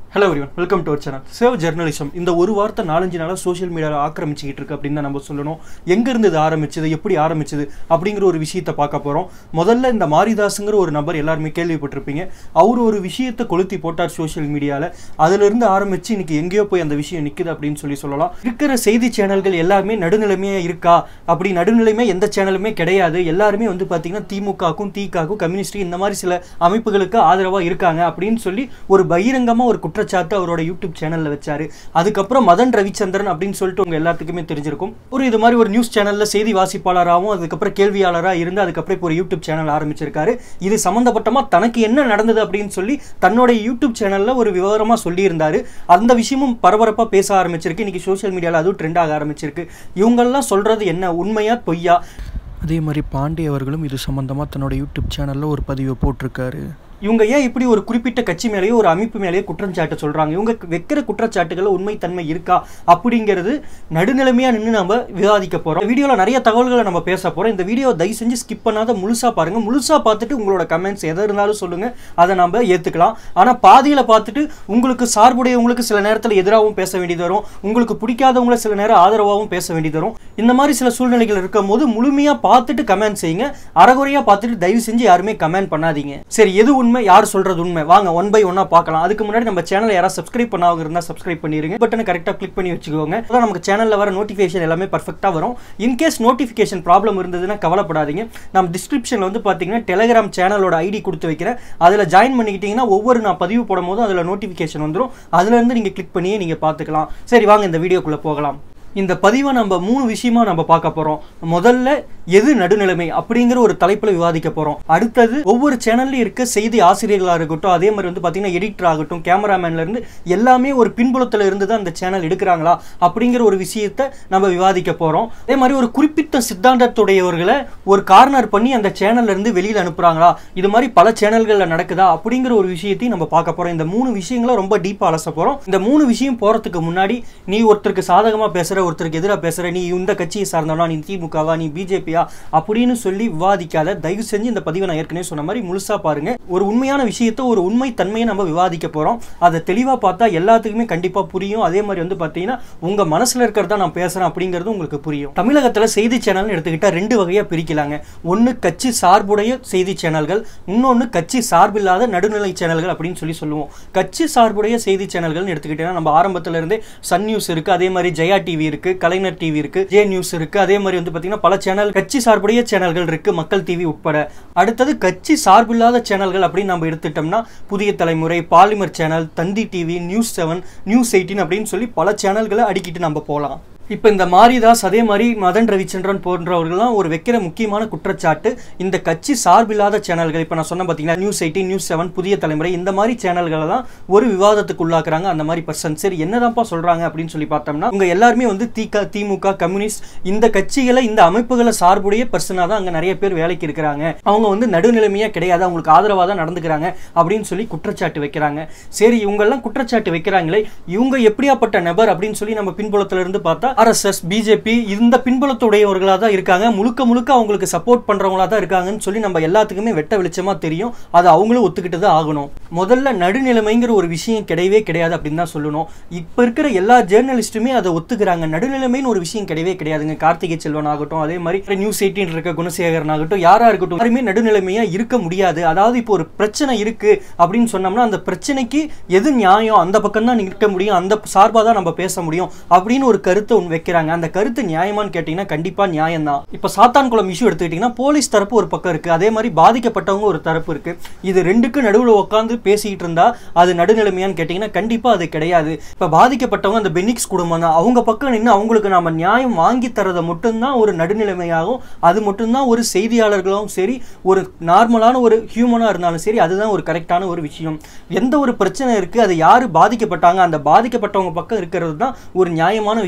hello everyone welcome to our channel save journalism இந்த ஒரு வார்த்தை நாலஞ்சு நாளாக சோஷியல் மீடியாவில் ஆக்கிரமிச்சிக்கிட்டு இருக்கு அப்படின்னு தான் நம்ம சொல்லணும் எங்கேருந்து இது ஆரம்பிச்சது எப்படி ஆரம்பிச்சது அப்படிங்கிற ஒரு விஷயத்தை பார்க்க போகிறோம் முதல்ல இந்த மாரிதாஸுங்கிற ஒரு நபர் எல்லாருமே கேள்விப்பட்டிருப்பீங்க அவர் ஒரு விஷயத்தை கொளுத்தி போட்டார் சோஷியல் மீடியாவில் அதிலிருந்து ஆரம்பித்து இன்னைக்கு எங்கேயோ போய் அந்த விஷயம் நிற்குது அப்படின்னு சொல்லி சொல்லலாம் இருக்கிற செய்தி சேனல்கள் எல்லாமே நடுநிலைமையாக இருக்கா அப்படி நடுநிலைமை எந்த சேனலுமே கிடையாது எல்லாருமே வந்து பார்த்தீங்கன்னா திமுகவுக்கும் தீகாக்கும் கம்யூனிஸ்ட் இந்த மாதிரி சில அமைப்புகளுக்கு ஆதரவாக இருக்காங்க அப்படின்னு சொல்லி ஒரு பகிரங்கமாக ஒரு குற்றச்சாட்டு அவரோட யூடியூப் சேனலில் வச்சாரு அதுக்கப்புறம் மதன் ரவிச்சந்திரன் அப்படின்னு சொல்லிட்டு உங்க எல்லாத்துக்குமே தெரிஞ்சிருக்கும் ஒரு இது மாதிரி ஒரு நியூஸ் சேனலில் செய்தி வாசிப்பாளராகவும் அதுக்கப்புறம் கேள்வியாளராக இருந்து அதுக்கப்புறம் இப்போ ஒரு யூடியூப் சேனல் ஆரம்பிச்சிருக்காரு இது சம்மந்தப்பட்டமா தனக்கு என்ன நடந்தது அப்படின்னு சொல்லி தன்னோட யூடியூப் சேனலில் ஒரு விவரமாக சொல்லியிருந்தாரு அந்த விஷயமும் பரபரப்பாக பேச ஆரம்பிச்சிருக்கு இன்னைக்கு சோஷியல் மீடியாவில் அதுவும் ட்ரெண்ட் ஆக ஆரம்பிச்சிருக்கு இவங்கெல்லாம் சொல்றது என்ன உண்மையா பொய்யா அதே மாதிரி பாண்டி அவர்களும் இது சம்மந்தமாக தன்னோட யூடியூப் சேனலில் ஒரு பதிவை போட்டிருக்காரு இவங்க ஏன் இப்படி ஒரு குறிப்பிட்ட கட்சி மேலேயோ ஒரு அமைப்பு மேலேயோ குற்றச்சாட்டு சொல்றாங்க இவங்க வைக்கிற குற்றச்சாட்டுகள் உண்மைத்தன்மை இருக்கா அப்படிங்கிறது நடுநிலைமையா நின்று நம்ம விவாதிக்க போறோம் இந்த வீடியோல நிறைய தகவல்களை நம்ம பேச போறோம் இந்த வீடியோ தயவு செஞ்சு ஸ்கிப் பண்ணாத முழுசா பாருங்க முழுசா பார்த்துட்டு உங்களோட கமெண்ட்ஸ் எதை இருந்தாலும் சொல்லுங்க அதை நம்ம ஏத்துக்கலாம் ஆனா பாதியில பார்த்துட்டு உங்களுக்கு சார்புடையவங்களுக்கு சில நேரத்தில் எதிராகவும் பேச வேண்டியது வரும் உங்களுக்கு பிடிக்காதவங்கள சில நேரம் ஆதரவாகவும் பேச வேண்டியது வரும் இந்த மாதிரி சில சூழ்நிலைகள் இருக்கும் போது முழுமையா பார்த்துட்டு கமெண்ட் செய்யுங்க அறகுறையா பார்த்துட்டு தயவு செஞ்சு யாருமே கமெண்ட் பண்ணாதீங்க சரி எது உண்மை யார் சொல்றது உண்மை வாங்க ஒன் பை ஒன்னா பார்க்கலாம் அதுக்கு முன்னாடி நம்ம சேனல் யாராவது சப்ஸ்கிரைப் பண்ணாங்க இருந்தால் சப்ஸ்கிரைப் பண்ணிருங்க பட்டனை கரெக்டாக கிளிக் பண்ணி வச்சுக்கோங்க அதான் நமக்கு சேனலில் வர நோட்டிஃபிகேஷன் எல்லாமே பர்ஃபெக்டாக வரும் இன்கேஸ் நோட்டிஃபிகேஷன் ப்ராப்ளம் இருந்ததுன்னா கவலைப்படாதீங்க நம்ம டிஸ்கிரிப்ஷனில் வந்து பார்த்தீங்கன்னா டெலகிராம் சேனலோட ஐடி கொடுத்து வைக்கிறேன் அதில் ஜாயின் பண்ணிக்கிட்டீங்கன்னா ஒவ்வொரு நான் பதிவு போடும் போதும் அதில் நோட்டிஃபிகேஷன் வந்துடும் அதுலேருந்து நீங்கள் கிளிக் பண்ணியே நீங்கள் பார்த்துக்கலாம் சரி வாங்க இந்த வீடியோக்குள்ளே போகலாம் இந்த பதிவை நம்ம மூணு விஷயமா நம்ம பார்க்க போறோம் முதல்ல எது நடுநிலைமை அப்படிங்கிற ஒரு தலைப்புல விவாதிக்க போறோம் அடுத்தது ஒவ்வொரு சேனல்ல இருக்க செய்தி ஆசிரியர்களா இருக்கட்டும் அதே மாதிரி வந்து பாத்தீங்கன்னா எடிட்டர் ஆகட்டும் கேமராமேன்ல இருந்து எல்லாமே ஒரு பின்புலத்துல இருந்து தான் அந்த சேனல் எடுக்கிறாங்களா அப்படிங்கிற ஒரு விஷயத்த நம்ம விவாதிக்க போறோம் அதே மாதிரி ஒரு குறிப்பிட்ட சித்தாந்தத்துடையவர்களை ஒரு கார்னர் பண்ணி அந்த சேனல்ல இருந்து வெளியில அனுப்புறாங்களா இது மாதிரி பல சேனல்கள்ல நடக்குதா அப்படிங்கிற ஒரு விஷயத்தையும் நம்ம பார்க்க போறோம் இந்த மூணு விஷயங்களை ரொம்ப டீப்பா அலச போறோம் இந்த மூணு விஷயம் போறதுக்கு முன்னாடி நீ ஒருத்தருக்கு சாதகமா பேசுற ஒருத்தருக்கு எதிராக பேசுற நீ இந்த கட்சியை சார்ந்தவனா நீ திமுகவா நீ பிஜேபியா அப்படின்னு சொல்லி விவாதிக்காத தயவு செஞ்சு இந்த பதிவை நான் ஏற்கனவே சொன்ன மாதிரி முழுசா பாருங்க ஒரு உண்மையான விஷயத்தை ஒரு உண்மை தன்மையை நம்ம விவாதிக்க போறோம் அதை தெளிவா பார்த்தா எல்லாத்துக்குமே கண்டிப்பா புரியும் அதே மாதிரி வந்து பாத்தீங்கன்னா உங்க மனசுல இருக்கிறதா நான் பேசுறேன் அப்படிங்கிறது உங்களுக்கு புரியும் தமிழகத்துல செய்தி சேனல் எடுத்துக்கிட்டா ரெண்டு வகையா பிரிக்கலாங்க ஒன்னு கட்சி சார்புடைய செய்தி சேனல்கள் இன்னொன்னு கட்சி சார்பில்லாத நடுநிலை சேனல்கள் அப்படின்னு சொல்லி சொல்லுவோம் கட்சி சார்புடைய செய்தி சேனல்கள் எடுத்துக்கிட்டீங்கன்னா நம்ம ஆரம்பத்துல இருந்தே சன் நியூஸ் இருக்கு அதே மாதிரி ஜெயா டிவி இருக்கு கலைஞர் டிவி இருக்கு ஜே நியூஸ் இருக்கு அதே மாதிரி வந்து பாத்தீங்கன்னா பல சேனல் கட்சி சார்புடைய சேனல்கள் இருக்கு மக்கள் டிவி உட்பட அடுத்தது கட்சி சார்பில்லாத சேனல்கள் அப்படின்னு நம்ம எடுத்துட்டோம்னா Puthiya Thalaimurai Polimer channel Thanthi TV news seven news eighteen அப்படின்னு சொல்லி பல சேனல்களை அடிக்கிட்டு நம்ம போகலாம் இப்போ இந்த மாரிதாஸ் அதே மாதிரி மதன் ரவிச்சந்திரன் போன்றவர்கள்லாம் ஒரு வைக்கிற முக்கியமான குற்றச்சாட்டு இந்த கட்சி சார்பில்லாத சேனல்கள் இப்போ நான் சொன்ன பார்த்தீங்கன்னா நியூஸ் எயிட்டீன் நியூஸ் செவன் புதிய தலைமுறை இந்த மாதிரி சேனல்களை தான் ஒரு விவாதத்துக்கு உள்ளாக்குறாங்க அந்த மாதிரி பர்சன் சரி என்னதான்ப்பா சொல்றாங்க அப்படின்னு சொல்லி பார்த்தோம்னா உங்க எல்லாருமே வந்து திக திமுக கம்யூனிஸ்ட் இந்த கட்சிகளை இந்த அமைப்புகளை சார்புடைய பர்சனாக தான் அங்கே நிறைய பேர் வேலைக்கு இருக்கிறாங்க அவங்க வந்து நடுநிலைமையாக கிடையாது அவங்களுக்கு ஆதரவாக தான் நடந்துக்கிறாங்க அப்படின்னு சொல்லி குற்றச்சாட்டு வைக்கிறாங்க சரி இவங்கெல்லாம் குற்றச்சாட்டு வைக்கிறாங்களே இவங்க எப்படியாப்பட்ட நபர் அப்படின்னு சொல்லி நம்ம பின்புலத்துல இருந்து பார்த்தா ஆர்எஸ்எஸ் பிஜேபி இந்த பின்புலத்துடையவர்களாக தான் இருக்காங்க முழுக்க முழுக்க அவங்களுக்கு சப்போர்ட் பண்றவங்களா தான் இருக்காங்கன்னு சொல்லி நம்ம எல்லாத்துக்குமே வெட்ட வெளிச்சமா தெரியும் அது அவங்களும் ஒத்துக்கிட்டு தான் ஆகணும் முதல்ல நடுநிலைமைங்கிற ஒரு விஷயம் கிடையவே கிடையாது அப்படின்னு தான் சொல்லணும் இப்ப இருக்கிற எல்லா ஜேர்னலிஸ்ட்டுமே அதை ஒத்துக்கிறாங்க நடுநிலைமைன்னு ஒரு விஷயம் கிடையவே கிடையாதுங்க கார்த்திகை செல்வன் ஆகட்டும் அதே மாதிரி நியூஸ் எயிட்டீன் இருக்க குணசேகரன் ஆகட்டும் யாரா இருக்கட்டும் யாருமே நடுநிலைமையா இருக்க முடியாது அதாவது இப்போ ஒரு பிரச்சனை இருக்கு அப்படின்னு சொன்னோம்னா அந்த பிரச்சனைக்கு எது நியாயம் அந்த பக்கம் தான் நிற்க முடியும் அந்த சார்பாக தான் நம்ம பேச முடியும் அப்படின்னு ஒரு கருத்தை ஒன்று வைக்கிறாங்க அந்த கருத்து நியாயமான்னு கேட்டிங்கன்னா கண்டிப்பாக நியாயம் தான் இப்போ சாத்தான்குளம் இஷ்யூ எடுத்துக்கிட்டிங்கன்னா போலீஸ் தரப்பு ஒரு பக்கம் இருக்குது அதே மாதிரி பாதிக்கப்பட்டவங்க ஒரு தரப்பு இருக்குது இது ரெண்டுக்கு நடுவில் உட்காந்து பேசிக்கிட்டு இருந்தா அது நடுநிலைமையான்னு கேட்டிங்கன்னா கண்டிப்பாக அது கிடையாது இப்போ பாதிக்கப்பட்டவங்க அந்த பெனிக்ஸ் குடும்பம் தான் அவங்க பக்கம் நின்று அவங்களுக்கு நாம நியாயம் வாங்கி தரதை மட்டும்தான் ஒரு நடுநிலைமையாகும் அது மட்டும்தான் ஒரு செய்தியாளர்களும் சரி ஒரு நார்மலான ஒரு ஹியூமனாக இருந்தாலும் சரி அதுதான் ஒரு கரெக்டான ஒரு விஷயம் எந்த ஒரு பிரச்சனை இருக்குது அது யார் பாதிக்கப்பட்டாங்க அந்த பாதிக்கப்பட்டவங்க பக்கம் இருக்கிறது தான் ஒரு நியாயமான விஷயமாவும்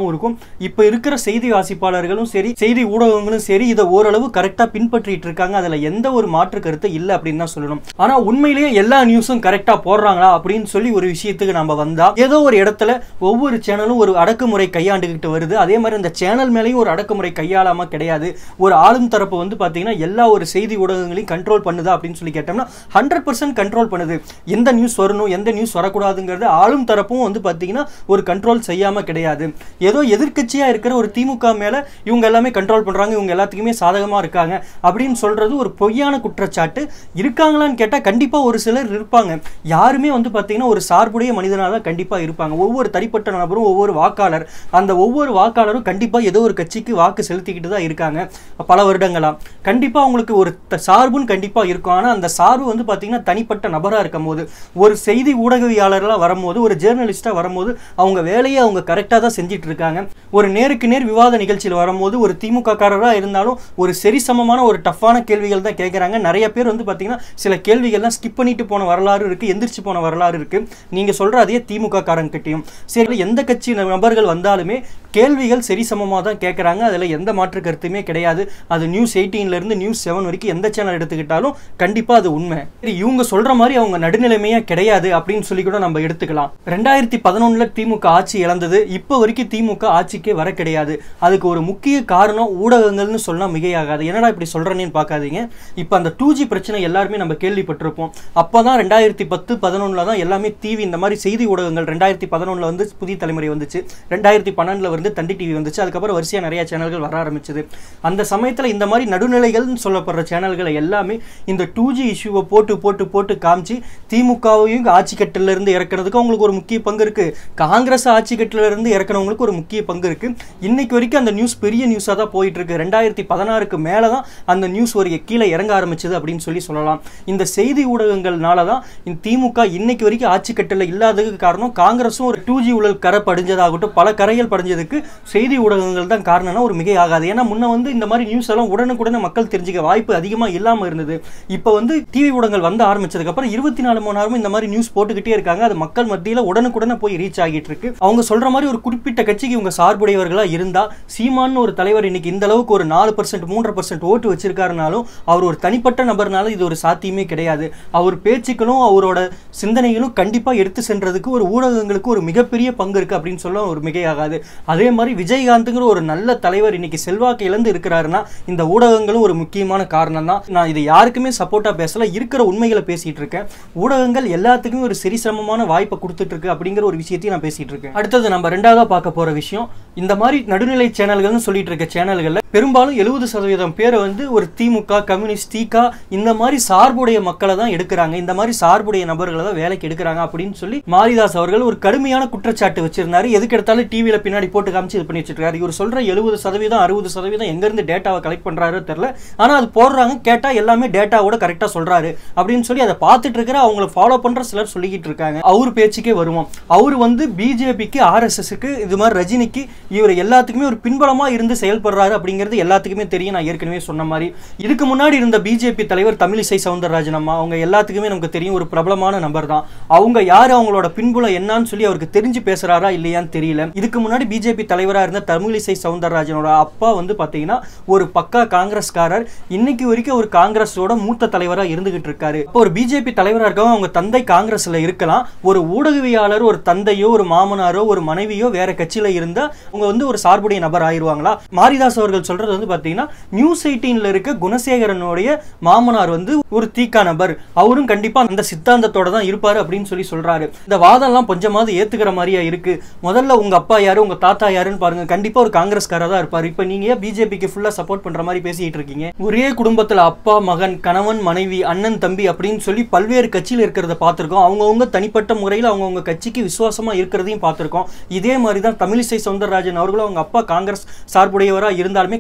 கரெக்டாகவும் இருக்கும் இப்போ இருக்கிற செய்தி வாசிப்பாளர்களும் சரி செய்தி ஊடகங்களும் சரி இதை ஓரளவு கரெக்டாக பின்பற்றிட்டு இருக்காங்க அதில் எந்த ஒரு மாற்று கருத்து இல்லை அப்படின்னு தான் சொல்லணும் ஆனால் உண்மையிலேயே எல்லா நியூஸும் கரெக்டாக போடுறாங்களா அப்படின்னு சொல்லி ஒரு விஷயத்துக்கு நம்ம வந்தா ஏதோ ஒரு இடத்துல ஒவ்வொரு சேனலும் ஒரு அடக்குமுறை கையாண்டுகிட்டு வருது அதே மாதிரி அந்த சேனல் மேலேயும் ஒரு அடக்குமுறை கையாளாம கிடையாது ஒரு ஆளும் தரப்பு வந்து பார்த்தீங்கன்னா எல்லா ஒரு செய்தி ஊடகங்களையும் கண்ட்ரோல் பண்ணுதா அப்படின்னு சொல்லி கேட்டோம்னா ஹண்ட்ரட் பர்சன்ட் கண்ட்ரோல் பண்ணுது எந்த நியூஸ் வரணும் எந்த நியூஸ் வரக்கூடாதுங்கிறது ஆளும் தரப்பும் வந்து பார்த்தீங்கன்னா ஒரு கண்ட்ரோல் செய்யாம கிடையாது ஏதோ எதிர்க்கட்சியா இருக்கிற ஒரு திமுக மேல இவங்க எல்லாமே கண்ட்ரோல் பண்றாங்க இவங்க எல்லாத்துக்குமே சாதகமா இருக்காங்க அப்படின்னு சொல்றது ஒரு பொய்யான குற்றச்சாட்டு இருக்காங்களான்னு கேட்டா கண்டிப்பா ஒரு சிலர் இருப்பாங்க யாருமே வந்து பார்த்தீங்கன்னா ஒரு சார்புடைய மனிதனாக தான் கண்டிப்பா இருப்பாங்க ஒவ்வொரு தனிப்பட்ட நபரும் ஒவ்வொரு வாக்காளர் அந்த ஒவ்வொரு வாக்காளரும் கண்டிப்பா ஏதோ ஒரு கட்சிக்கு வாக்கு செலுத்திக்கிட்டு தான் இருக்காங்க பல வருடங்களா கண்டிப்பா அவங்களுக்கு ஒரு த- சார்புன்னு கண்டிப்பா இருக்கும் ஆனா அந்த சார்பு வந்து பார்த்தீங்கன்னா தனிப்பட்ட நபரா இருக்கும் போது ஒரு செய்தி ஊடகவியாளர்களாக வரும்போது ஒரு ஜேர்னலிஸ்டா வரும்போது அவங்க வேலையை அவங்க கரெக்டாக தான் செஞ்சுட்டு இருக்காங்க ஒரு நேருக்கு நேர் விவாத நிகழ்ச்சியில் வரும்போது ஒரு திமுக காரராக இருந்தாலும் ஒரு சரிசமமான ஒரு டஃப்பான கேள்விகள் தான் கேட்குறாங்க நிறைய பேர் வந்து பார்த்தீங்கன்னா சில கேள்விகள்லாம் ஸ்கிப் பண்ணிட்டு போன வரலாறு இருக்கு எந்திரிச்சு போன வரலாறு இருக்கு நீங்க சொல்ற அதே திமுக காரங்கிட்டையும் சரி எந்த கட்சி நபர்கள் வந்தாலுமே கேள்விகள் சரிசமமாக தான் கேட்குறாங்க அதில் எந்த மாற்று கருத்துமே கிடையாது அது நியூஸ் எயிட்டீன்ல இருந்து நியூஸ் செவன் வரைக்கும் எந்த சேனல் எடுத்துக்கிட்டாலும் கண்டிப்பாக அது உண்மை சரி இவங்க சொல்ற மாதிரி அவங்க நடுநிலைமையா கிடையாது அப்படின்னு சொல்லி கூட நம்ம எடுத்துக்கலாம் ரெண்டாயிரத்தி பதினொன்னுல திமுக ஆட்சி இழந்தது இப்போ வரைக்கும் திமுக ஆட்சிக்கே வர கிடையாது அதுக்கு ஒரு முக்கிய காரணம் ஊடகங்கள்னு சொன்னா மிகையாகாது என்னடா இப்படி சொல்றேன்னு பார்க்காதீங்க இப்போ அந்த டூ ஜி பிரச்சனை எல்லாருமே நம்ம கேள்விப்பட்டிருப்போம் அப்பதான் ரெண்டாயிரத்தி பத்து பதினொன்னுல தான் எல்லாமே டிவி இந்த மாதிரி செய்தி ஊடகங்கள் ரெண்டாயிரத்தி பதினொன்னுல வந்து புதிய தலைமுறை வந்துச்சு ரெண்டாயிரத்தி பன்னெண்டுல வந்து தந்தி டிவி வந்துச்சு அதுக்கப்புறம் வரிசையா நிறைய சேனல்கள் வர ஆரம்பிச்சது அந்த சமயத்துல இந்த மாதிரி நடுநிலைகள்னு சொல்லப்படுற சேனல்களை எல்லாமே இந்த டூ ஜி இஷ்யூவை போட்டு போட்டு போட்டு காமிச்சு திமுகவையும் ஆட்சி கட்டில இருந்து இறக்குறதுக்கு அவங்களுக்கு ஒரு முக்கிய பங்கு இருக்கு காங்கிரஸ் ஆட்சி கட்டில இருந்து இறக்குறவங்களுக்கு ஒரு முக்கிய பங்கு இருக்கு இன்னைக்கு வரைக்கும் அந்த நியூஸ் பெரிய நியூஸாக தான் போயிட்டு இருக்கு ரெண்டாயிரத்தி பதினாறுக்கு மேலே தான் அந்த நியூஸ் ஒரு கீழே இறங்க ஆரம்பிச்சது அப்படின்னு சொல்லி சொல்லலாம் இந்த செய்தி ஊடகங்கள்னால தான் இந்த திமுக இன்னைக்கு வரைக்கும் ஆட்சி கட்டில இல்லாததுக்கு காரணம் காங்கிரஸும் ஒரு டூ ஜி ஊழல் கரை படிஞ்சதாகட்டும் பல கரைகள் படிஞ்சதுக்கு செய்தி ஊடகங்கள் தான் காரணம்னா ஒரு மிகை ஆகாது ஏன்னா முன்ன வந்து இந்த மாதிரி நியூஸ் எல்லாம் உடனுக்குடனே மக்கள் தெரிஞ்சுக்க வாய்ப்பு அதிகமா இல்லாம இருந்தது இப்போ வந்து டிவி ஊடகங்கள் வந்து ஆரம்பிச்சதுக்கு அப்புறம் இருபத்தி நாலு மணி நேரமும் இந்த மாதிரி நியூஸ் போட்டுக்கிட்டே இருக்காங்க அது மக்கள் மத்தியில உடனுக்குடனே போய் ரீச் ஆகிட்டு இருக்கு அவங்க சொல்ற மாதிரி ஒரு குறிப்பிட்ட கட்சிக்கு இவங்க சார்புடையவர்களா இருந்தா சீமான்னு ஒரு தலைவர் இன்னைக்கு இந்த அளவுக்கு ஒரு நாலு பர்சன்ட் மூன்றரை பர்சன்ட் ஓட்டு வச்சிருக்காருனாலும் அவர் ஒரு தனிப்பட்ட நபர்னால இது ஒரு சாத்தியமே கிடையாது அவர் பேச்சுக்களும் அவரோட சிந்தனைகளும் கண்டிப்பா எடுத்து சென்றதுக்கு ஒரு ஊடகங்களுக்கு ஒரு மிகப்பெரிய பங்கு இருக்கு அப்படின்னு சொல்ல ஒரு மிகையாகாது அதே மாதிரி விஜயகாந்த்ங்கிற ஒரு நல்ல தலைவர் இன்னைக்கு செல்வாக்கு இழந்து இருக்கிறாருன்னா இந்த ஊடகங்களும் ஒரு முக்கியமான காரணம் தான் நான் இது யாருக்குமே சப்போர்ட்டா பேசல இருக்கிற உண்மைகளை பேசிட்டு இருக்கேன் ஊடகங்கள் எல்லாத்துக்குமே ஒரு சரிசமமான வாய்ப்பை கொடுத்துட்டு இருக்கு அப்படிங்கிற ஒரு விஷயத்தையும் நான் பேசிட்டு இருக்கேன் அடுத்தது நம்ம ரெண்டாவதா பார்க்க போற விஷயம் இந்த மாதிரி நடுநிலை சேனல்கள்னு சொல்லிட்டு இருக்க சேனல்கள்ல பெரும்பாலும் எழுபது சதவீதம் பேரை வந்து ஒரு திமுக கம்யூனிஸ்ட் தீகா இந்த மாதிரி சார்புடைய மக்களை தான் எடுக்கிறாங்க இந்த மாதிரி சார்புடைய நபர்களை தான் வேலைக்கு எடுக்கிறாங்க அப்படின்னு சொல்லி மாரிதாஸ் அவர்கள் ஒரு கடுமையான குற்றச்சாட்டு வச்சிருந்தாரு எதுக்கு எடுத்தாலும் டிவியில பின்னாடி போட்டு காமிச்சு இது பண்ணி வச்சிருக்காரு இவர் சொல்ற எழுபது சதவீதம் அறுபது சதவீதம் எங்க இருந்து டேட்டாவை கலெக்ட் பண்றாரோ தெரியல ஆனா அது போடுறாங்க கேட்டா எல்லாமே டேட்டாவோட கரெக்டா சொல்றாரு அப்படின்னு சொல்லி அதை பார்த்துட்டு இருக்கிற அவங்கள ஃபாலோ பண்ற சிலர் சொல்லிக்கிட்டு இருக்காங்க அவர் பேச்சுக்கே வருவோம் அவர் வந்து பிஜேபிக்கு ஆர்எஸ்எஸ்க்கு இது மாதிரி ரஜினிக்கு இவர் எல்லாத்துக்குமே ஒரு பின்பலமா இருந்து செயல்படுறாரு அப்படிங்கிறது எல்லாத்துக்குமே தெரியும் நான் ஏற்கனவே சொன்ன மாதிரி இதுக்கு முன்னாடி இருந்த பிஜேபி தலைவர் தமிழிசை சவுந்தரராஜன் அம்மா அவங்க எல்லாத்துக்குமே நமக்கு தெரியும் ஒரு பிரபலமான நபர் தான் அவங்க யார் அவங்களோட பின்புலம் என்னன்னு சொல்லி அவருக்கு தெரிஞ்சு பேசுறாரா இல்லையான்னு தெரியல இதுக்கு முன்னாடி பிஜேபி தலைவரா இருந்த தமிழிசை சவுந்தரராஜனோட அப்பா வந்து பாத்தீங்கன்னா ஒரு பக்கா காங்கிரஸ்காரர் இன்னைக்கு வரைக்கும் ஒரு காங்கிரஸோட மூத்த தலைவரா இருந்துகிட்டு இருக்காரு இப்போ ஒரு பிஜேபி தலைவரா இருக்கவங்க அவங்க தந்தை காங்கிரஸ்ல இருக்கலாம் ஒரு ஊடகவியாளர் ஒரு தந்தையோ ஒரு மாமனாரோ ஒரு மனைவியோ வேற கட்சியில இருந்தா அவங்க வந்து ஒரு சார்புடைய நபர் ஆயிருவாங்களா மாரிதாஸ் அவர்கள் சொல்றது வந்து பாத்தீங்கன்னா நியூஸ் எயிட்டீன்ல இருக்க குணசேகரனுடைய மாமனார் வந்து ஒரு தீக்கா நபர் அவரும் கண்டிப்பா அந்த சித்தாந்தத்தோட தான் இருப்பாரு அப்படின்னு சொல்லி சொல்றாரு இந்த வாதம்லாம் கொஞ்சமாவது ஏத்துக்கிற மாதிரியா இருக்கு முதல்ல உங்க அப்பா யாரு உங்க தாத்தா யாருன்னு பாருங்க கண்டிப்பா ஒரு காங்கிரஸ்காரா தான் இருப்பாரு இப்ப நீங்க ஏன் பிஜேபிக்கு ஃபுல்லா சப்போர்ட் பண்ற மாதிரி பேசிட்டு இருக்கீங்க ஒரே குடும்பத்துல அப்பா மகன் கணவன் மனைவி அண்ணன் தம்பி அப்படின்னு சொல்லி பல்வேறு கட்சியில இருக்கிறத பார்த்திருக்கோம் அவங்கவுங்க தனிப்பட்ட முறையில் அவங்கவுங்க கட்சிக்கு விசுவாசமா இருக்கிறதையும் பார்த்திருக்கோம் இதே மாதிரி தான் தமிழிசை சவுந்தரராஜன் அவர்களும் அவங்க அப்பா காங்கிரஸ் சார்புடையவரா இருந்தாலுமே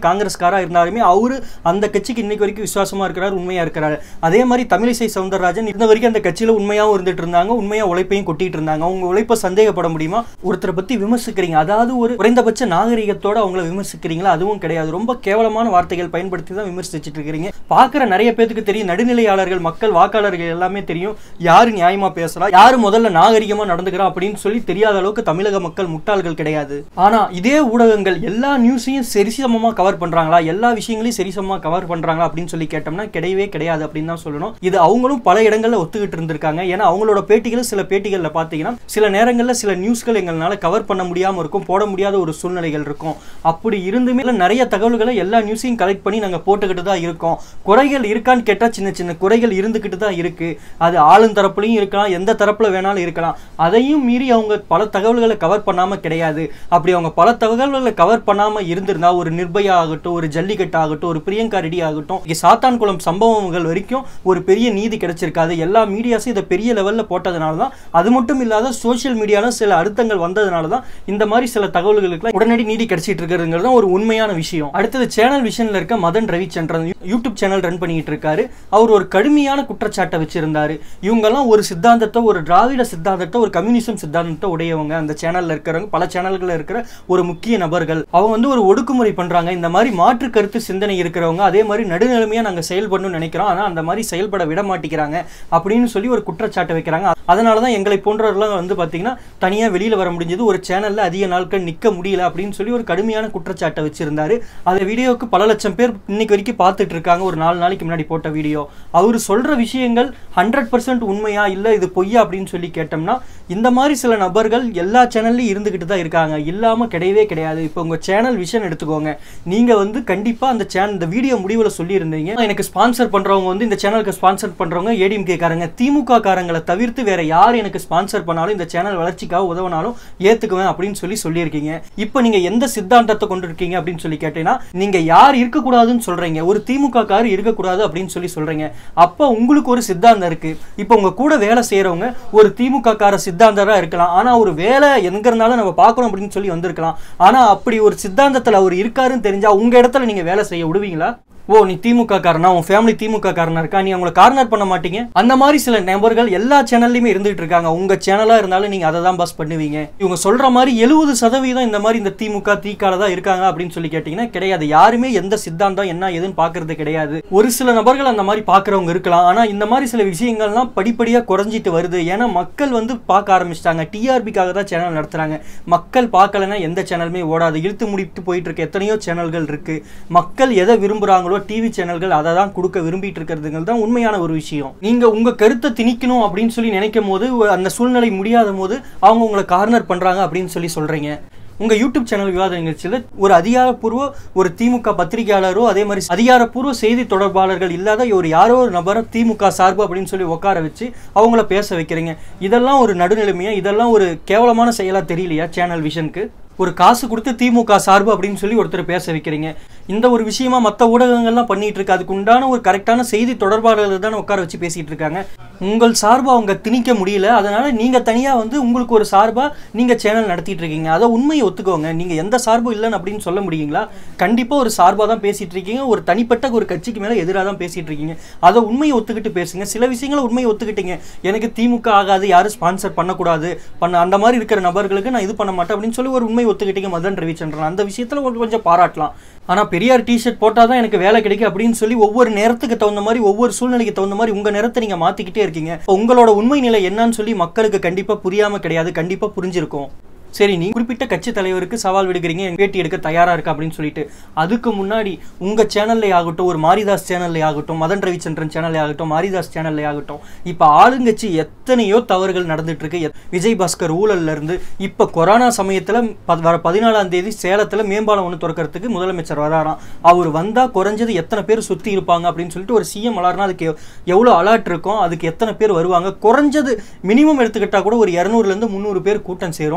காங்கிரஸ்காரா இருந்தாலுமே அவரு அந்த கட்சிக்கு இன்னைக்கு வரைக்கும் விசுவாசமா இருக்கிறார் உண்மையா இருக்கிறாரு அதே மாதிரி தமிழிசை சவுந்தரராஜன் இன்ன வரைக்கும் அந்த கட்சியில உண்மையாவும் இருந்துட்டு இருந்தாங்க உண்மையா உழைப்பையும் கொட்டிட்டு இருந்தாங்க அவங்க உழைப்பை சந்தேகப்பட முடியுமா ஒருத்தரை பத்தி விமர்சிக்கிறீங்க அதாவது ஒரு குறைந்தபட்ச நாகரிகத்தோட அவங்கள விமர்சிக்கிறீங்களா அதுவும் கிடையாது ரொம்ப கேவலமான வார்த்தைகள் பயன்படுத்தி தான் விமர்சிச்சுட்டு இருக்கிறீங்க பார்க்குற நிறைய பேத்துக்கு தெரியும் நடுநிலையாளர்கள் மக்கள் வாக்காளர்கள் எல்லாமே தெரியும் யாரு நியாயமா பேசலாம் யாரு முதல்ல நாகரிகமா நடந்துக்கிறா அப்படின்னு சொல்லி தெரியாத அளவுக்கு தமிழக மக்கள் முட்டாள்கள் கிடையாது ஆனா இதே ஊடகங்கள் எல்லா நியூஸையும் சரிசமமா கவர் பண்றாங்களா எல்லா விஷயங்களையும் சரிசமமா கவர் பண்றாங்களா அப்படின்னு சொல்லி கேட்டோம்னா கிடையவே கிடையாது அப்படின்னு தான் சொல்லணும் இது அவங்களும் பல இடங்கள்ல ஒத்துக்கிட்டு இருந்திருக்காங்க ஏன்னா அவங்களோட பேட்டிகள் சில பேட்டிகள்ல பாத்தீங்கன்னா சில நேரங்கள்ல சில நியூஸ்கள் எங்களால கவர் பண்ண முடியாம இருக்கும் போட முடியாத ஒரு சூழ்நிலைகள் இருக்கும் அப்படி இருந்துமே நிறைய தகவல்களை எல்லா நியூஸையும் கலெக்ட் பண்ணி நாங்க போட்டுக்கிட்டு தான் இருக்கோம் குறைகள் இருக்கான்னு கேட்டா சின்ன சின்ன குறைகள் இருந்துகிட்டு தான் இருக்கு அது ஆளும் தரப்புலையும் இருக்கலாம் எந்த தரப்புல வேணாலும் இருக்கலாம் அதையும் மீறி அவங்க பல தகவல்களை கவர் பண்ணாம கிடையாது அப்படி அவங்க பல தகவல்களை கவர் பண்ணாம இருந்திருந்தா ஒரு நிர்பயா ஆகட்டும் ஒரு ஜல்லிக்கட்டு ஆகட்டும் ஒரு பிரியங்கா ரெட்டி ஆகட்டும் இங்க சாத்தான்குளம் சம்பவங்கள் வரைக்கும் ஒரு பெரிய நீதி கிடைச்சிருக்காது எல்லா மீடியாஸும் இதை பெரிய லெவல்ல போட்டதுனால தான் அது மட்டும் இல்லாத சோஷியல் மீடியால சில அழுத்தங்கள் வந்ததுனால தான் இந்த மாதிரி சில தகவல்களுக்கு உடனடி நீதி கிடைச்சிட்டு இருக்கிறதுங்கிறது தான் ஒரு உண்மையான விஷயம் அடுத்தது சேனல் விஷன்ல இருக்க Madan Ravichandran YouTube channel run பண்ணிட்டு இருக்காரு அவர் ஒரு கடுமையான குற்றச்சாட்டை வச்சிருந்தாரு இவங்கெல்லாம் ஒரு சித்தாந்தத்தை ஒரு திராவிட சித்தாந்தத்தை ஒரு கம்யூனிசம் சித்தாந்தத்தை உடையவங்க அந்த சேனல்ல இருக்கிறவங்க பல சேனல்கள்ல இருக்கிற ஒரு முக்கிய நபர்கள் அவங்க வந்து ஒரு ஒடுக்குமுறை பண்றாங்க இந்த மாதிரி மாற்று கருத்து சிந்தனை இருக்கிறவங்க அதே மாதிரி நடுநிலைமையா நாங்க செயல்படணும்னு நினைக்கிறோம் ஆனா அந்த மாதிரி செயல்பட விட மாட்டேங்கிறாங்க அப்படின்னு சொல்லி ஒரு குற்றச்சாட்டை வைக்கிறாங்க அதனால தான் எங்களை போன்றவர்கள்லாம் வந்து பார்த்தீங்கன்னா தனியாக வெளியில் வர முடிஞ்சது ஒரு சேனலில் அதிக நாட்கள் நிற்க முடியல அப்படின்னு சொல்லி ஒரு கடுமையான குற்றச்சாட்டை வச்சிருந்தாரு அந்த வீடியோவுக்கு பல லட்சம் பேர் இன்னைக்கு வரைக்கும் பார்த்துட்டு இருக்காங்க ஒரு நாலு நாளைக்கு முன்னாடி போட்ட வீடியோ அவர் சொல்கிற விஷயங்கள் ஹண்ட்ரட் பர்சன்ட் உண்மையா இல்லை இது பொய்யா அப்படின்னு சொல்லி கேட்டோம்னா இந்த மாதிரி சில நபர்கள் எல்லா சேனல்லையும் இருந்துக்கிட்டு தான் இருக்காங்க இல்லாமல் கிடையவே கிடையாது இப்போ உங்கள் சேனல் விஷன் எடுத்துக்கோங்க நீங்கள் வந்து கண்டிப்பாக அந்த சேனல் இந்த வீடியோ முடிவில் சொல்லியிருந்தீங்க எனக்கு ஸ்பான்சர் பண்ணுறவங்க வந்து இந்த சேனலுக்கு ஸ்பான்சர் பண்ணுறவங்க ஏடிஎம்கே காரங்க திமுக காரங்களை தவிர்த்து வேற யார் எனக்கு ஸ்பான்சர் பண்ணாலும் இந்த சேனல் வளர்ச்சிக்காக உதவினாலும் ஏத்துக்குவேன் அப்படின்னு சொல்லி சொல்லியிருக்கீங்க இப்போ நீங்க எந்த சித்தாந்தத்தை கொண்டு இருக்கீங்க அப்படின்னு சொல்லி கேட்டீங்கன்னா நீங்க யார் இருக்கக்கூடாதுன்னு சொல்றீங்க ஒரு திமுக கார் இருக்கக்கூடாது அப்படின்னு சொல்லி சொல்றீங்க அப்போ உங்களுக்கு ஒரு சித்தாந்தம் இருக்கு இப்போ உங்க கூட வேலை செய்யறவங்க ஒரு திமுக கார சித்தாந்தரா இருக்கலாம் ஆனா ஒரு வேலை எங்க இருந்தாலும் நம்ம பார்க்கணும் அப்படின்னு சொல்லி வந்திருக்கலாம் ஆனா அப்படி ஒரு சித்தாந்தத்துல அவர் இருக்காருன்னு தெரிஞ்சா உங்க இடத்துல நீங்க வேலை செய்ய விடுவீங்களா ஓ நீ திமுக காரனா உன் ஃபேமிலி திமுக காரனா இருக்கா நீ அவங்கள கார்னர் பண்ண மாட்டீங்க அந்த மாதிரி சில நபர்கள் எல்லா சேனல்லையுமே இருந்துட்டு இருக்காங்க உங்க சேனலா இருந்தாலும் நீங்க அதை தான் பாஸ் பண்ணுவீங்க இவங்க சொல்ற மாதிரி எழுபது சதவீதம் இந்த மாதிரி இந்த திமுக தீக்கால தான் இருக்காங்க அப்படின்னு சொல்லி கேட்டீங்கன்னா கிடையாது யாருமே எந்த சித்தாந்தம் என்ன ஏதுன்னு பாக்குறது கிடையாது ஒரு சில நபர்கள் அந்த மாதிரி பாக்குறவங்க இருக்கலாம் ஆனா இந்த மாதிரி சில விஷயங்கள்லாம் படிப்படியா குறைஞ்சிட்டு வருது ஏன்னா மக்கள் வந்து பார்க்க ஆரம்பிச்சிட்டாங்க டிஆர்பிக்காக தான் சேனல் நடத்துறாங்க மக்கள் பார்க்கலன்னா எந்த சேனலுமே ஓடாது இழுத்து முடித்து போயிட்டு இருக்க எத்தனையோ சேனல்கள் இருக்கு மக்கள் எதை விரும்புறாங்களோ டிவி சேனல்கள் அதை தான் கொடுக்க விரும்பிட்டு இருக்கிறதுங்கிறது தான் உண்மையான ஒரு விஷயம் நீங்க உங்க கருத்தை திணிக்கணும் அப்படின்னு சொல்லி நினைக்கும் போது அந்த சூழ்நிலை முடியாத போது அவங்க உங்களை கார்னர் பண்றாங்க அப்படின்னு சொல்லி சொல்றீங்க உங்க யூடியூப் சேனல் விவாத நிகழ்ச்சியில் ஒரு அதிகாரப்பூர்வ ஒரு திமுக பத்திரிகையாளரோ அதே மாதிரி அதிகாரப்பூர்வ செய்தி தொடர்பாளர்கள் இல்லாத ஒரு யாரோ ஒரு நபரை திமுக சார்பு அப்படின்னு சொல்லி உட்கார வச்சு அவங்கள பேச வைக்கிறீங்க இதெல்லாம் ஒரு நடுநிலைமையா இதெல்லாம் ஒரு கேவலமான செயலா தெரியலையா சேனல் விஷனுக்கு ஒரு காசு கொடுத்து திமுக சார்பு அப்படின்னு சொல்லி ஒருத்தர் பேச வைக்கிறீங்க இந்த ஒரு விஷயமா மற்ற ஊடகங்கள்லாம் பண்ணிட்டு இருக்கு அதுக்கு உண்டான ஒரு கரெக்டான செய்தி தொடர்பாளர்கள் தானே உட்கார வச்சு பேசிட்டு இருக்காங்க உங்கள் சார்பு அவங்க திணிக்க முடியல அதனால நீங்க தனியா வந்து உங்களுக்கு ஒரு சார்பா நீங்க சேனல் நடத்திட்டு இருக்கீங்க அதை உண்மையை ஒத்துக்கோங்க நீங்க எந்த சார்பும் இல்லைன்னு அப்படின்னு சொல்ல முடியுங்களா கண்டிப்பா ஒரு சார்பா தான் பேசிட்டு இருக்கீங்க ஒரு தனிப்பட்ட ஒரு கட்சிக்கு மேல எதிராக தான் பேசிட்டு இருக்கீங்க அதை உண்மையை ஒத்துக்கிட்டு பேசுங்க சில விஷயங்களை உண்மையை ஒத்துக்கிட்டீங்க எனக்கு திமுக ஆகாது யாரும் ஸ்பான்சர் பண்ணக்கூடாது பண்ண அந்த மாதிரி இருக்கிற நபர்களுக்கு நான் இது பண்ண மாட்டேன் அப்படின்னு சொல்லி ஒரு உண்மை ஒத்துக்கிட்டீங்க மதன் ரவிச்சந்திரன் அந்த விஷயத்துல உங்களுக்கு கொஞ்சம் பாராட்டலாம் ஆனா பெரியார் டிஷர்ட் போட்டால் தான் எனக்கு வேலை கிடைக்கும் அப்படின்னு சொல்லி ஒவ்வொரு நேரத்துக்கு தகுந்த மாதிரி ஒவ்வொரு சூழ்நிலைக்கு தகுந்த மாதிரி உங்க நேரத்தை நீங்க மாத்திக்கிட்டே இருக்கீங்க உங்களோட உண்மை நிலை என்னன்னு சொல்லி மக்களுக்கு கண்டிப்பா புரியாம கிடையாது கண்டிப்பா புரிஞ்சிருக்கும் சரி நீ குறிப்பிட்ட கட்சி தலைவருக்கு சவால் விடுக்கிறீங்க என் பேட்டி எடுக்க தயாரா இருக்கா அப்படின்னு சொல்லிட்டு அதுக்கு முன்னாடி உங்க சேனல்ல ஆகட்டும் ஒரு மாரிதாஸ் சேனல்ல ஆகட்டும் மதன் ரவிச்சந்திரன் சேனல்ல ஆகட்டும் மாரிதாஸ் சேனல்ல ஆகட்டும் இப்ப ஆளுங்கட்சி எத்தனையோ தவறுகள் நடந்துட்டு இருக்கு எத்- விஜய் பாஸ்கர் ஊழல்ல இருந்து இப்ப கொரோனா சமயத்துல ப- வர பதினாலாம் தேதி சேலத்துல மேம்பாலம் ஒன்று திறக்கிறதுக்கு முதலமைச்சர் வராராம் அவர் வந்தா குறைஞ்சது எத்தனை பேர் சுத்தி இருப்பாங்க அப்படின்னு சொல்லிட்டு ஒரு சிஎம் அலார்னா அதுக்கு எவ்- எவ்வளவு அலர்ட் இருக்கும் அதுக்கு எத்தனை பேர் வருவாங்க குறைஞ்சது மினிமம் எடுத்துக்கிட்டா கூட ஒரு இரநூறுல இருந்து முந்நூறு பேர் கூட்டம் சேரும் இப்படி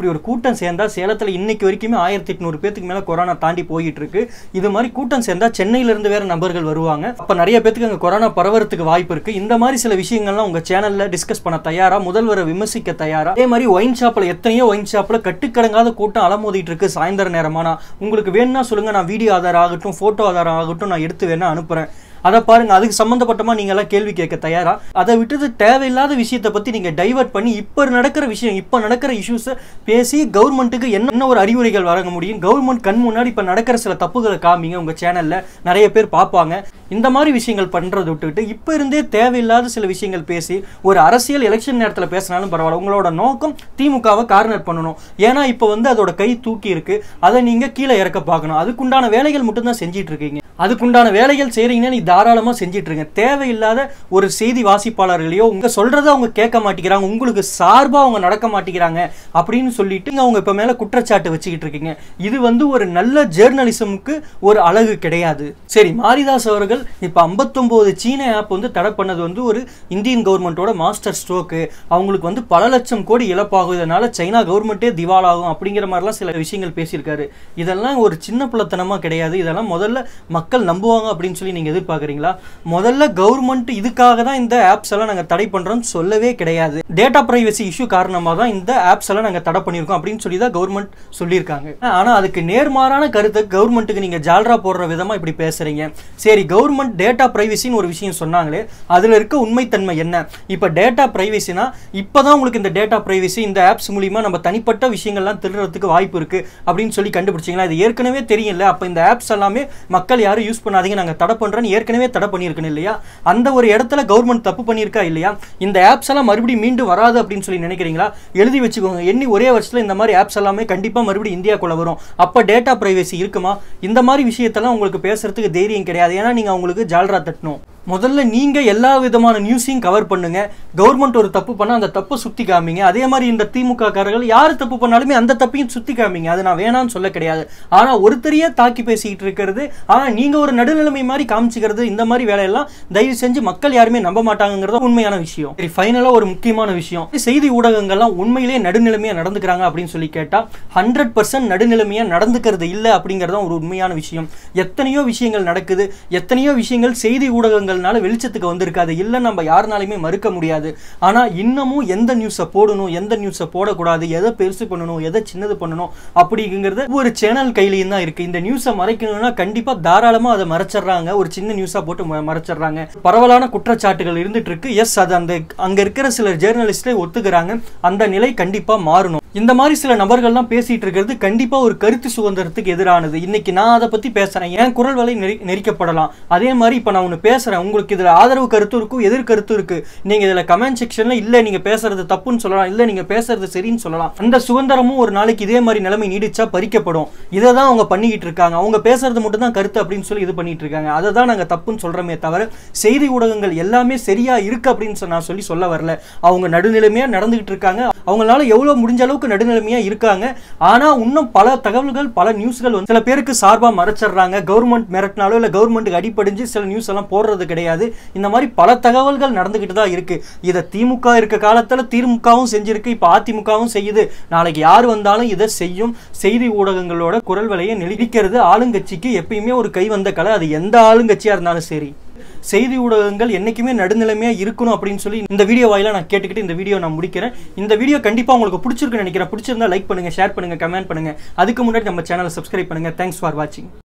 இப்படி ஒரு கூட்டம் சேர்ந்தா சேலத்துல இன்னைக்கு வரைக்குமே ஆயிரத்தி எட்நூறு பேத்துக்கு மேல கொரோனா தாண்டி போயிட்டு இருக்கு இது மாதிரி கூட்டம் சேர்ந்தா சென்னையில இருந்து வேற நபர்கள் வருவாங்க அப்ப நிறைய பேத்துக்கு அங்க கொரோனா பரவறதுக்கு வாய்ப்பு இருக்கு இந்த மாதிரி சில விஷயங்கள்லாம் உங்க சேனல்ல டிஸ்கஸ் பண்ண தயாரா முதல்வரை விமர்சிக்க தயாரா அதே மாதிரி ஒயின் ஷாப்ல எத்தனையோ ஒயின் ஷாப்ல கட்டுக்கடங்காத கூட்டம் அலமோதிட்டு இருக்கு சாயந்தர நேரமானா உங்களுக்கு வேணும்னா சொல்லுங்க நான் வீடியோ ஆதாரம் ஆகட்டும் போட்டோ ஆதாரம் ஆகட்டும் நான் எடுத்து வேணா அனுப்புறேன் அதை பாருங்க அதுக்கு சம்பந்தப்பட்டமா நீங்க எல்லாம் கேள்வி கேட்க தயாரா அதை விட்டுட்டு தேவையில்லாத விஷயத்தை பத்தி நீங்க டைவர்ட் பண்ணி இப்ப நடக்கிற விஷயம் இப்ப நடக்கிற இஷ்யூஸை பேசி கவர்மெண்ட்டுக்கு என்ன ஒரு அறிவுரைகள் வழங்க முடியும் கவர்மெண்ட் கண் முன்னாடி இப்ப நடக்கிற சில தப்புகளை காமிங்க உங்க சேனல்ல நிறைய பேர் பார்ப்பாங்க இந்த மாதிரி விஷயங்கள் பண்றதை விட்டுட்டு இப்ப இருந்தே தேவையில்லாத சில விஷயங்கள் பேசி ஒரு அரசியல் எலெக்ஷன் நேரத்துல பேசினாலும் பரவாயில்ல உங்களோட நோக்கம் திமுகவை கார்னர் பண்ணணும் ஏன்னா இப்ப வந்து அதோட கை தூக்கி இருக்கு அதை நீங்க கீழே இறக்க பார்க்கணும் அதுக்குண்டான வேலைகள் மட்டும் தான் செஞ்சிட்டு இருக்கீங்க அதுக்குண்டான வேலைகள் செய்றீங்கன்னா நீ தாராளமா செஞ்சிட்டு இருங்க தேவையில்லாத ஒரு செய்தி வாசிப்பாளர்களையோ உங்க சொல்றத அவங்க கேட்க மாட்டேங்கிறாங்க உங்களுக்கு சார்பா அவங்க நடக்க மாட்டேங்கிறாங்க அப்படின்னு சொல்லிட்டு அவங்க இப்ப மேல குற்றச்சாட்டு வச்சுக்கிட்டு இருக்கீங்க இது வந்து ஒரு நல்ல ஜேர்னலிசமுக்கு ஒரு அழகு கிடையாது சரி மாரிதாஸ் அவர்கள் இப்ப 59 சீன ஆப் வந்து தடை பண்ணது வந்து ஒரு இந்தியன் கவர்மெண்ட்டோட மாஸ்டர் ஸ்ட்ரோக்கு அவங்களுக்கு வந்து பல லட்சம் கோடி இழப்பாகும் இதனால சைனா கவர்மெண்ட்டே திவாலாகும் அப்படிங்கிற மாதிரிலாம் சில விஷயங்கள் பேசியிருக்காரு இதெல்லாம் ஒரு சின்ன பிள்ளைத்தனமா கிடையாது இதெல்லாம் முதல்ல மக்கள் நம்புவாங்க அப்படின்னு சொல்லி நீங்க எதிர்பார்க்குறீங்களா முதல்ல கவர்மெண்ட் இதுக்காக தான் இந்த ஆப்ஸ் எல்லாம் நாங்க தடை பண்றோம்னு சொல்லவே கிடையாது டேட்டா பிரைவசி இஷ்யூ காரணமாக தான் இந்த ஆப்ஸ் எல்லாம் நாங்க தடை பண்ணியிருக்கோம் அப்படின்னு சொல்லி தான் கவர்மெண்ட் சொல்லியிருக்காங்க ஆனா அதுக்கு நேர்மாறான கருத்தை கவர்மெண்ட்டுக்கு நீங்க ஜால்ரா போடுற விதமா இப்படி பேசுறீங்க சரி கவர்மெண்ட் டேட்டா பிரைவசின்னு ஒரு விஷயம் சொன்னாங்களே அதுல இருக்க உண்மைத்தன்மை என்ன இப்ப டேட்டா பிரைவசினா இப்பதான் உங்களுக்கு இந்த டேட்டா பிரைவசி இந்த ஆப்ஸ் மூலியமா நம்ம தனிப்பட்ட விஷயங்கள்லாம் திருடுறதுக்கு வாய்ப்பு இருக்கு அப்படின்னு சொல்லி கண்டுபிடிச்சிங்களா இது ஏற்கனவே தெரியல அப்ப இந்த ஆப்ஸ் எல்லாமே மக்கள் யாரும் யூஸ் பண்ணாதீங்க நாங்க தடை பண்றோம்னு ஏற்கனவே தடை பண்ணியிருக்கணும் இல்லையா அந்த ஒரு இடத்துல கவர்மெண்ட் தப்பு பண்ணியிருக்கா இல்லையா இந்த ஆப்ஸ் எல்லாம் மறுபடியும் மீண்டும் வராது அப்படின்னு சொல்லி நினைக்கிறீங்களா எழுதி வச்சுக்கோங்க எண்ணி ஒரே வருஷத்துல இந்த மாதிரி ஆப்ஸ் எல்லாமே கண்டிப்பா மறுபடியும் இந்தியாக்குள்ள வரும் அப்ப டேட்டா பிரைவசி இருக்குமா இந்த மாதிரி விஷயத்தெல்லாம் உங்களுக்கு பேசுறதுக்கு தைரியம் கிடையாது ஏன்னா நீங்க அவங்களுக்கு ஜால்ரா தட்டணும் முதல்ல நீங்க எல்லா விதமான நியூஸையும் கவர் பண்ணுங்க கவர்மெண்ட் ஒரு தப்பு பண்ணா அந்த தப்பை சுத்தி காமிங்க அதே மாதிரி இந்த திமுக காரர்கள் யார் தப்பு பண்ணாலுமே அந்த தப்பையும் சுத்தி காமிங்க அது நான் வேணாம்னு சொல்ல கிடையாது ஆனா ஒருத்தரையே தாக்கி பேசிக்கிட்டு இருக்கிறது ஆனா நீங்க ஒரு நடுநிலைமை மாதிரி காமிச்சுக்கிறது இந்த மாதிரி வேலையெல்லாம் தயவு செஞ்சு மக்கள் யாருமே நம்ப மாட்டாங்கிறது உண்மையான விஷயம் சரி ஃபைனலா ஒரு முக்கியமான விஷயம் செய்தி ஊடகங்கள்லாம் உண்மையிலேயே நடுநிலைமையா நடந்துக்கிறாங்க அப்படின்னு சொல்லி கேட்டா ஹண்ட்ரட் பர்சன்ட் நடுநிலைமையா நடந்துக்கிறது இல்லை அப்படிங்கிறது தான் ஒரு உண்மையான விஷயம் எத்தனையோ விஷயங்கள் நடக்குது எத்தனையோ விஷயங்கள் செய்தி ஊடகங்கள்னால வெளிச்சத்துக்கு வந்திருக்காது இல்லை நம்ம யாருனாலுமே மறுக்க முடியாது ஆனா இன்னமும் எந்த நியூஸை போடணும் எந்த நியூஸை போடக்கூடாது எதை பெருசு பண்ணணும் எதை சின்னது பண்ணணும் அப்படிங்கிறது ஒரு சேனல் கையிலையும் தான் இருக்கு இந்த நியூஸை மறைக்கணும்னா கண்டிப்பா தாராளமா அதை மறைச்சிடுறாங்க ஒரு சின்ன நியூஸா போட்டு ம- மறைச்சிடுறாங்க பரவலான குற்றச்சாட்டுகள் இருந்துட்டு இருக்கு எஸ் அது அந்த அங்க இருக்கிற சில ஜேர்னலிஸ்டே ஒத்துக்கிறாங்க அந்த நிலை கண்டிப்பா மாறணும் இந்த மாதிரி சில நபர்கள்லாம் பேசிட்டு இருக்கிறது கண்டிப்பா ஒரு கருத்து சுதந்திரத்துக்கு எதிரானது இன்னைக்கு நான் அதை பத்தி பேசுறேன் என் குரல் வலை நெறி நெரிக்கப்படலாம் அதே மாதிரி இப்ப நான் ஒன்று பேசுறேன் உங்களுக்கு இதுல ஆதரவு கருத்து இருக்கும் எதிர் கருத்து இருக்கு நீங்க இதுல கமெண்ட் செக்ஷன்ல இல்ல நீங்க பேசுறது தப்புன்னு சொல்லலாம் இல்ல நீங்க பேசுறது சரின்னு சொல்லலாம் அந்த சுதந்திரமும் ஒரு நாளைக்கு இதே மாதிரி நிலைமை நீடிச்சா பறிக்கப்படும் இதை தான் அவங்க பண்ணிக்கிட்டு இருக்காங்க அவங்க பேசுறது மட்டும் தான் கருத்து அப்படின்னு சொல்லி இது பண்ணிட்டு இருக்காங்க அதை தான் நாங்க தப்புன்னு சொல்றோமே தவிர செய்தி ஊடகங்கள் எல்லாமே சரியா இருக்கு அப்படின்னு சொ- நான் சொல்லி சொல்ல வரல அவங்க நடுநிலைமையா நடந்துகிட்டு இருக்காங்க அவங்களால எவ்வளவு முடிஞ்ச அளவுக்கு நடுநிலைமையா இருக்காங்க ஆனா இன்னும் பல தகவல்கள் பல நியூஸ்கள் வந்து சில பேருக்கு சார்பா மறைச்சிடுறாங்க கவர்மெண்ட் மிரட்டினாலோ இல்ல கவர்மெண்ட்டுக்கு அடிப்படிஞ்சு சில நியூஸ் எல்லாம் போடுறது கிடையாது இந்த மாதிரி பல தகவல்கள் நடந்துகிட்டு தான் இருக்கு இதை திமுக இருக்க காலத்துல திமுகவும் செஞ்சிருக்கு இப்ப அதிமுகவும் செய்யுது நாளைக்கு யார் வந்தாலும் இதை செய்யும் செய்தி ஊடகங்களோட குரல் விலையை நெளிக்கிறது ஆளுங்கட்சிக்கு எப்பயுமே ஒரு கை வந்த கலை அது எந்த ஆளுங்கட்சியா இருந்தாலும் சரி செய்தி ஊடகங்கள் என்னைக்குமே நடுநிலைமையா இருக்கணும் அப்படின்னு சொல்லி இந்த வீடியோ வாயிலா நான் கேட்டுக்கிட்டு இந்த வீடியோ நான் முடிக்கிறேன் இந்த வீடியோ கண்டிப்பா உங்களுக்கு பிடிச்சிருக்குன்னு நினைக்கிறேன் பிடிச்சிருந்தா லைக் பண்ணுங்க ஷேர் பண்ணுங்க கமெண்ட் பண்ணுங்க அதுக்கு முன்னாடி நம்ம சேனலை சப்ஸ்கிரைப் பண்ணுங்க தேங்க்ஸ் ஃபார் வாட்சிங்